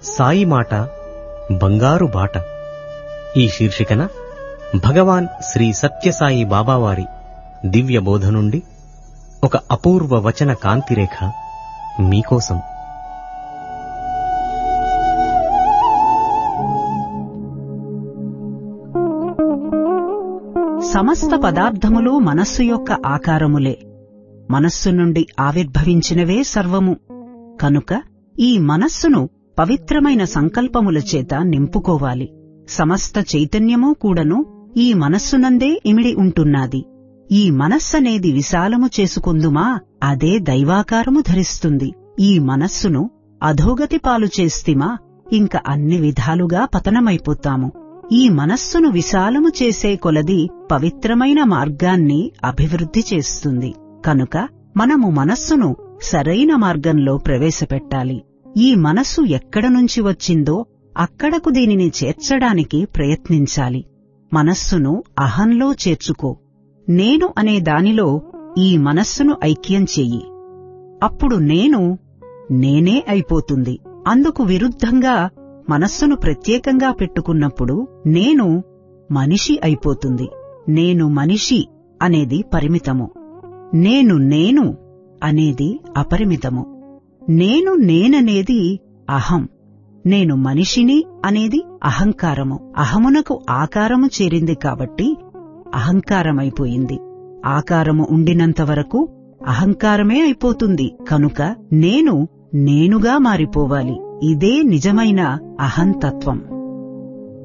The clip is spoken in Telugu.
సాయి మాట బంగారు బాట ఈ శీర్షికన భగవాన్ శ్రీ సత్యసాయి బాబావారి దివ్య బోధ నుండి ఒక అపూర్వ వచన కాంతిరేఖ మీకోసం సమస్త పదార్థములు మనస్సు యొక్క ఆకారములే మనస్సు నుండి ఆవిర్భవించినవే సర్వము కనుక ఈ మనస్సును పవిత్రమైన సంకల్పముల చేత నింపుకోవాలి సమస్త చైతన్యము కూడను ఈ మనస్సునందే ఇమిడి ఉంటున్నాది ఈ మనస్సనేది విశాలము చేసుకుందుమా అదే దైవాకారము ధరిస్తుంది ఈ మనస్సును అధోగతి పాలు చేస్తిమా ఇంక అన్ని విధాలుగా పతనమైపోతాము ఈ మనస్సును విశాలము చేసే కొలది పవిత్రమైన మార్గాన్ని అభివృద్ధి చేస్తుంది కనుక మనము మనస్సును సరైన మార్గంలో ప్రవేశపెట్టాలి ఈ మనస్సు ఎక్కడ నుంచి వచ్చిందో అక్కడకు దీనిని చేర్చడానికి ప్రయత్నించాలి మనస్సును అహంలో చేర్చుకో నేను అనే దానిలో ఈ మనస్సును ఐక్యం చెయ్యి అప్పుడు నేను నేనే అయిపోతుంది అందుకు విరుద్ధంగా మనస్సును ప్రత్యేకంగా పెట్టుకున్నప్పుడు నేను మనిషి అయిపోతుంది నేను మనిషి అనేది పరిమితము నేను నేను అనేది అపరిమితము నేను నేననేది అహం నేను మనిషిని అనేది అహంకారము అహమునకు ఆకారము చేరింది కాబట్టి అహంకారమైపోయింది ఆకారము ఉండినంత వరకు అహంకారమే అయిపోతుంది కనుక నేను నేనుగా మారిపోవాలి ఇదే నిజమైన అహంతత్వం